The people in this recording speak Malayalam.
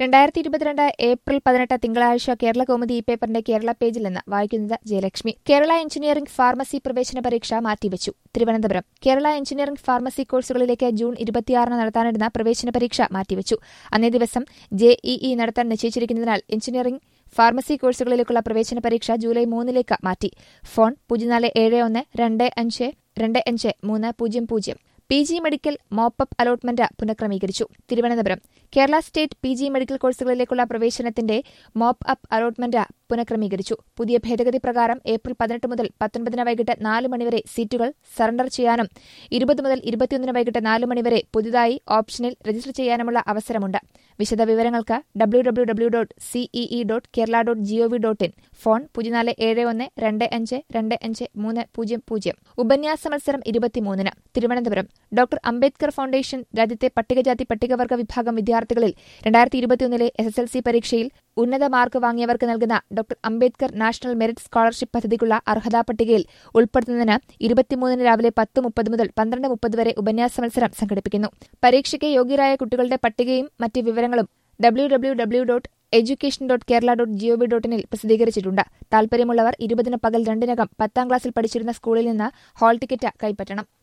രണ്ടായിരത്തി ഇരുപത്തിരണ്ട് ഏപ്രിൽ പതിനെട്ട് തിങ്കളാഴ്ച കേരള കൗമുദി ഈ പേപ്പറിന്റെ കേരള പേജിൽ നിന്ന് വായിക്കുന്നത് ജയലക്ഷ്മി കേരള എഞ്ചിനീയറിംഗ് ഫാർമസി പ്രവേശന പരീക്ഷ മാറ്റിവെച്ചു തിരുവനന്തപുരം കേരള എഞ്ചിനീയറിംഗ് ഫാർമസി കോഴ്സുകളിലേക്ക് ജൂൺ ഇരുപത്തിയാറിന് നടത്താനിരുന്ന പ്രവേശന പരീക്ഷ മാറ്റിവെച്ചു അന്നേ ദിവസം ജെഇഇ നടത്താൻ നിശ്ചയിച്ചിരിക്കുന്നതിനാൽ എഞ്ചിനീയറിംഗ് ഫാർമസി കോഴ്സുകളിലേക്കുള്ള പ്രവേശന പരീക്ഷ ജൂലൈ മൂന്നിലേക്ക് മാറ്റി ഫോൺ പൂജ്യം നാല് ഏഴ് ഒന്ന് രണ്ട് അഞ്ച് രണ്ട് അഞ്ച് മൂന്ന് പൂജ്യം പൂജ്യം P G medical mop up allotment പുനഃക്രമീകരിച്ചു Thiruvananthapuram Kerala state P G medical കോഴ്സുകളിലേക്കുള്ള പ്രവേശനത്തിന്റെ മോപ്പ് അപ്പ് അലോട്ട്മെന്റ് പുനഃക്രമീകരിച്ചു പുതിയ ഭേദഗതി പ്രകാരം ഏപ്രിൽ പതിനെട്ട് മുതൽ പത്തൊൻപതിന് വൈകിട്ട് നാല് മണിവരെ സീറ്റുകൾ സറണ്ടർ ചെയ്യാനും ഇരുപത് മുതൽ ഇരുപത്തിയൊന്നിന് വൈകിട്ട് നാല് മണിവരെ പുതുതായി ഓപ്ഷനിൽ രജിസ്റ്റർ ചെയ്യാനുമുള്ള അവസരമുണ്ട് വിശദവിവരങ്ങൾക്ക് W W W dot C E E dot Kerala dot G O V dot in phone പൂജ്യം നാല് ഏഴ് ഒന്ന് രണ്ട് അഞ്ച് രണ്ട് അഞ്ച് മൂന്ന് പൂജ്യം പൂജ്യം ഉപന്യാസ മത്സരം ഇരുപത്തിമൂന്നിന് തിരുവനന്തപുരം ഡോക്ടർ അംബേദ്കർ ഫൗണ്ടേഷൻ രാജ്യത്തെ പട്ടികജാതി പട്ടികവർഗ വിഭാഗം വിദ്യാർത്ഥികളിൽ രണ്ടായിരത്തി ഇരുപത്തിയൊന്നിലെ എസ് എസ് എൽ സി പരീക്ഷയിൽ ഉന്നത മാർക്ക് വാങ്ങിയവർക്ക് നൽകുന്ന doctor Ambedkar national merit scholarship പദ്ധതിക്കുള്ള അർഹതാ പട്ടികയിൽ ഉൾപ്പെടുത്തുന്നതിന് ഇരുപത്തിമൂന്നിന് രാവിലെ പത്ത് മുപ്പത് മുതൽ പന്ത്രണ്ട് മുപ്പത് വരെ ഉപന്യാസ മത്സരം സംഘടിപ്പിക്കുന്നു പരീക്ഷയ്ക്ക് യോഗ്യരായ കുട്ടികളുടെ പട്ടികയും മറ്റ് വിവരങ്ങളും W W W dot education dot Kerala dot G O V dot ഇനിൽ പ്രസിദ്ധീകരിച്ചിട്ടുണ്ട് താൽപര്യമുള്ളവർ ഇരുപതിന് പകൽ രണ്ടിനകം പത്താം ക്ലാസ്സിൽ പഠിച്ചിരുന്ന സ്കൂളിൽ നിന്ന് ഹാൾ ടിക്കറ്റ് കൈപ്പറ്റണം